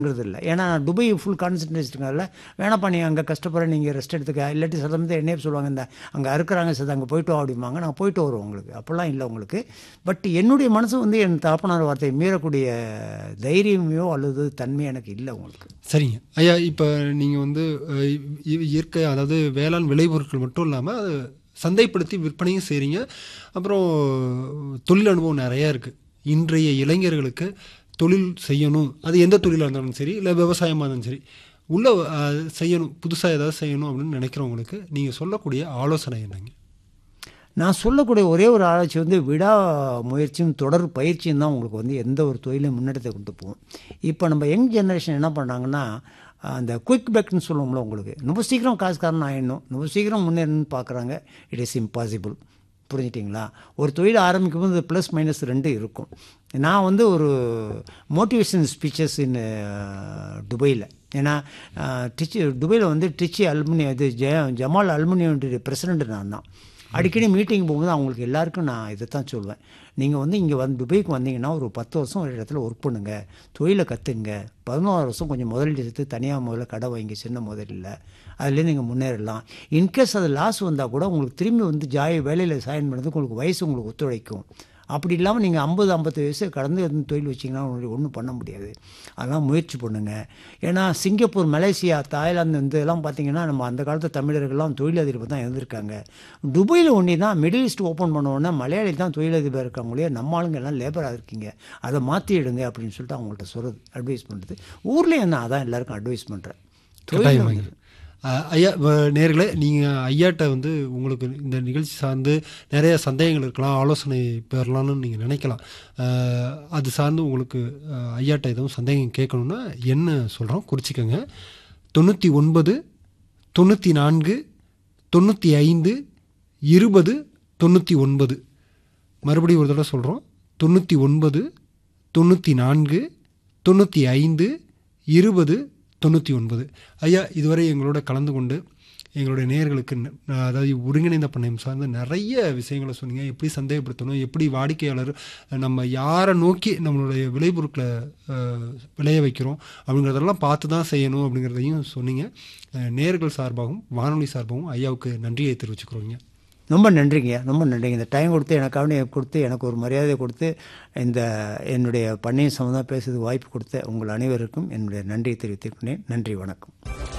ங்கிறது இல்லை ஏன்னா நான் துபாய் ஃபுல் கான்சன்ட்ரேஷனுங்கிறதுல வேணாப்பா நீ அங்கே கஷ்டப்படுற நீங்கள் ரெஸ்ட் எடுத்துக்க இல்லாட்டி சில சமயத்தில் என்னையே சொல்லுவாங்க இந்த அங்கே அறுக்குறாங்க சார் அங்கே போயிட்டு வா அப்படிம்பாங்க நான் போயிட்டு வருவோம் உங்களுக்கு அப்போல்லாம் இல்லை உங்களுக்கு பட் என்னுடைய மனசு வந்து என் தாப்பனார் வார்த்தையை மீறக்கூடிய தைரியமையோ அல்லது தன்மையோ எனக்கு இல்லை உங்களுக்கு சரிங்க ஐயா இப்போ நீங்கள் வந்து அஹ், இ- இயற்கை அதாவது வேளாண் விளைபொருட்கள் மட்டும் இல்லாமல் அது சந்தைப்படுத்தி விற்பனையும் செய்கிறீங்க அப்புறம் தொழில் அனுபவம் நிறையா இருக்குது இன்றைய இளைஞர்களுக்கு தொழில் செய்யணும் அது எந்த தொழிலாக இருந்தாலும் சரி இல்லை விவசாயமாக இருந்தாலும் சரி உள்ள அஹ், செய்யணும் புதுசாக ஏதாவது செய்யணும் அப்படின்னு நினைக்கிறவங்களுக்கு நீங்கள் சொல்லக்கூடிய ஆலோசனை என்னங்க நான் சொல்லக்கூடிய ஒரே ஒரு ஆராய்ச்சி வந்து விடா முயற்சியும் தொடர் பயிற்சியும் தான் உங்களுக்கு வந்து எந்த ஒரு தொழிலையும் முன்னெடுத்து கொண்டு போகும் இப்போ நம்ம யங் ஜெனரேஷன் என்ன பண்ணுறாங்கன்னா அந்த குயிக் பேக்னு சொல்லுவோம்ல உங்களுக்கு ரொம்ப சீக்கிரம் காசுக்காரன் ஆயிடணும் ரொம்ப சீக்கிரம் முன்னேறணும்னு பார்க்குறாங்க இட் இஸ் இம்பாசிபிள் புரிஞ்சிட்டிங்களா ஒரு தொழில் ஆரம்பிக்கும் போது ப்ளஸ் மைனஸ் ரெண்டு இருக்கும் நான் வந்து ஒரு மோட்டிவேஷன் ஸ்பீச்சஸ் இன் துபாயில் ஏன்னா டிச்சி துபாயில் வந்து டிச்சி அலுமினி இது ஜெ ஜமால் அலுமினியோடைய பிரசிடென்ட் நான் தான் அடிக்கடி மீட்டிங் போகும்போது அவங்களுக்கு எல்லாருக்கும் நான் இதை தான் சொல்லுவேன் நீங்கள் வந்து இங்கே வந்து துபாய்க்கு வந்தீங்கன்னா ஒரு பத்து வருஷம் ஒரு இடத்துல ஒர்க் பண்ணுங்க தொழிலை கற்றுங்க பதினோரு வருஷம் கொஞ்சம் முதலீடு எடுத்து தனியாக முதல்ல கடை வைங்க சின்ன முதலில் அதுலேருந்து நீங்கள் முன்னேறலாம் இன்கேஸ் அது லாஸ் வந்தால் கூட உங்களுக்கு திரும்பி வந்து ஜாய் வேலையில் சாயின் பண்ணதுக்கு உங்களுக்கு வயசு உங்களுக்கு ஒத்துழைக்கும் அப்படி இல்லாமல் நீங்கள் ஐம்பது ஐம்பது வயசு கடந்து இருந்து தொழில் வச்சிங்கன்னா உங்களுக்கு ஒன்றும் பண்ண முடியாது அதெல்லாம் முயற்சி பண்ணுங்க ஏன்னா சிங்கப்பூர் மலேசியா தாய்லாந்து இந்த இதெல்லாம் பார்த்தீங்கன்னா நம்ம அந்த காலத்து தமிழர்கள்லாம் தொழிலதிபர் தான் இருந்திருக்காங்க துபாயில் ஒன்றி தான் மிடில் ஈஸ்ட் ஓப்பன் பண்ண உடனே மலையாளி தான் தொழிலதிபர் இருக்காங்களே நம்ம ஆளுங்க எல்லாம் லேபராக இருக்கீங்க அதை மாற்றிடுங்க அப்படின்னு சொல்லிட்டு அவங்கள்ட்ட சொல்கிறது அட்வைஸ் பண்ணுறது ஊர்லேயும் நான் அதான் எல்லாருக்கும் அட்வைஸ் பண்ணுறேன் தொழில் கட்டாயமாங்க அஹ், ஐயா வ- நேர்களே நீங்கள் ஐயாட்ட வந்து உங்களுக்கு இந்த நிகழ்ச்சி சார்ந்து நிறைய சந்தேகங்கள் இருக்கலாம் ஆலோசனை பெறலாம்னு நீங்கள் நினைக்கலாம் அஹ், அது சார்ந்து உங்களுக்கு அஹ், ஐயாட்ட எதுவும் சந்தேகம் கேட்கணுன்னா என்ன சொல்கிறோம் குறிச்சிக்கோங்க தொண்ணூற்றி ஒன்பது தொண்ணூற்றி நான்கு தொண்ணூற்றி ஐந்து இருபது தொண்ணூற்றி ஒன்பது மறுபடியும் ஒரு தடவை சொல்கிறோம் தொண்ணூற்றி ஒன்பது தொண்ணூற்றி நான்கு தொண்ணூற்றி ஐந்து இருபது தொண்ணூற்றி ஒன்பது ஐயா இதுவரை எங்களோட கலந்து கொண்டு எங்களுடைய நேயர்களுக்கு ந- அதாவது ஒருங்கிணைந்த பண்ணையம் சார்ந்த நிறைய விஷயங்களை சொன்னீங்க எப்படி சந்தேகப்படுத்தணும் எப்படி வாடிக்கையாளர் நம்ம யாரை நோக்கி நம்மளுடைய விளைபொருட்களை அஹ், விளைய வைக்கிறோம் அப்படிங்கிறதெல்லாம் பார்த்து தான் செய்யணும் அப்படிங்கிறதையும் சொன்னீங்க அஹ், நேயர்கள் சார்பாகவும் வானொலி சார்பாகவும் ஐயாவுக்கு நன்றியை தெரிவிச்சுக்கிறோங்க ரொம்ப நன்றிங்க ரொம்ப நன்றிங்க இந்த டைம் கொடுத்து எனக்காக கொடுத்து எனக்கு ஒரு மரியாதை கொடுத்து இந்த என்னுடைய பண்ணையம் சம்மந்தமாக பேசுறதுக்கு வாய்ப்பு கொடுத்த உங்கள் அனைவருக்கும் என்னுடைய நன்றியை தெரிவித்துக்கிறேன் நன்றி வணக்கம்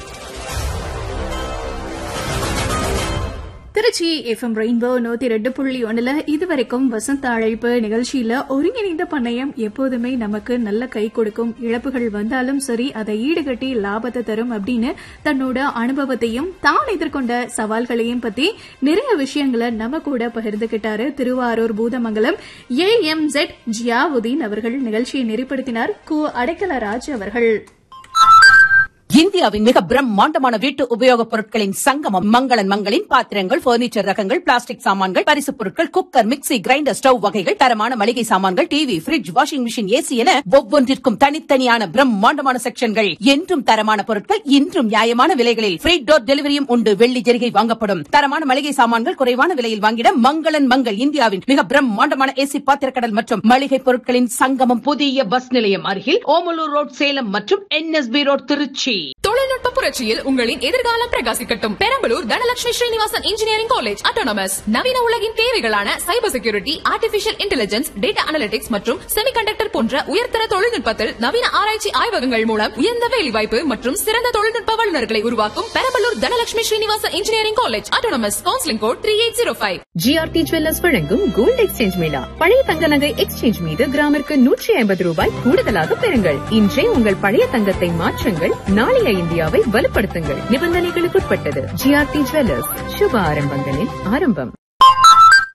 திருச்சி எஃப்எம் ரெயின்போ நூத்தி ரெண்டு புள்ளி ஒண்ணுல இதுவரைக்கும் வசந்த அழைப்பு நிகழ்ச்சியில ஒருங்கிணைந்த பண்ணையம் எப்போதுமே நமக்கு நல்ல கை கொடுக்கும் இழப்புகள் வந்தாலும் சரி அதை ஈடுகட்டி லாபத்தை தரும் அப்படின்னு தன்னோட அனுபவத்தையும் தான் எதிர்கொண்ட சவால்களையும் பத்தி நிறைய விஷயங்களை நம்ம கூட பகிர்ந்துகிட்டாரு Thiruvarur Poothamangalam A M Z Ziauddin அவர்கள் நிகழ்ச்சியை நெறிப்படுத்தினார் கு அடைக்கலராஜ் அவர்கள் இந்தியாவின் மிக பிரம்மாண்டமான வீட்டு உபயோகப் பொருட்களின் சங்கமம் மங்களன் மங்களின் பாத்திரங்கள் பர்னிச்சர் ரகங்கள் பிளாஸ்டிக் சாமான்கள் பரிசுப் பொருட்கள் குக்கர் மிக்ஸி கிரைண்டர் ஸ்டவ் வகைகள் தரமான மளிகை சாமான்கள் TV fridge washing machine AC என ஒவ்வொன்றிற்கும் தனித்தனியான பிரம்மாண்டமான செக்ஷன்கள் என்றும் தரமான பொருட்கள் இன்றும் நியாயமான விலைகளில் ஃப்ரீ டோர் டெலிவரியும் உண்டு வெள்ளி ஜெரிகை வாங்கப்படும் தரமான மளிகை சாமான்கள் குறைவான விலையில் வாங்கிட மங்களன் மங்கள் இந்தியாவின் மிக பிரம்மாண்டமான ஏசி பாத்திரக்கடல் மற்றும் மளிகை பொருட்களின் சங்கமம் புதிய பஸ் நிலையம் அருகில் ஓமலூர் ரோட் சேலம் மற்றும் என்எஸ்பி ரோட் திருச்சி தொழில்நுட்ப புரட்சியில் உங்களின் எதிர்காலம் பிரகாசிக்கட்டும் Perambalur Dhanalakshmi Srinivasan engineering college autonomous நவீன உலகின் தேவைகளான cyber security artificial intelligence data analytics மற்றும் செமிகண்டக்டர் போன்ற உயர்தர தொழில்நுட்பத்தில் நவீன ஆராய்ச்சி ஆய்வகங்கள் மூலம் உயர்ந்த வேலைவாய்ப்பு மற்றும் சிறந்த தொழில்நுட்ப வல்லுநர்களை உருவாக்கும் Perambalur Dhanalakshmi Srinivasan engineering college autonomous counselling code three eight zero five GRT jewellers வழங்கும் கோல்ட் எக்ஸ்சேஞ்ச் மேளா பழைய தங்க நகை எக்ஸ்சேஞ்ச் மீது கிராமிற்கு நூற்றி ஐம்பது ரூபாய் கூடுதலாக பெறுங்கள் இன்றே உங்கள் பழைய தங்கத்தை மாற்றுங்கள் நாளைய இந்தியாவை வலுப்படுத்துங்கள் நிபந்தனைகளுக்குட்பட்டது ஜிஆர்டி ஜுவல்லர்ஸ் சுப ஆரம்பங்களின் ஆரம்பம்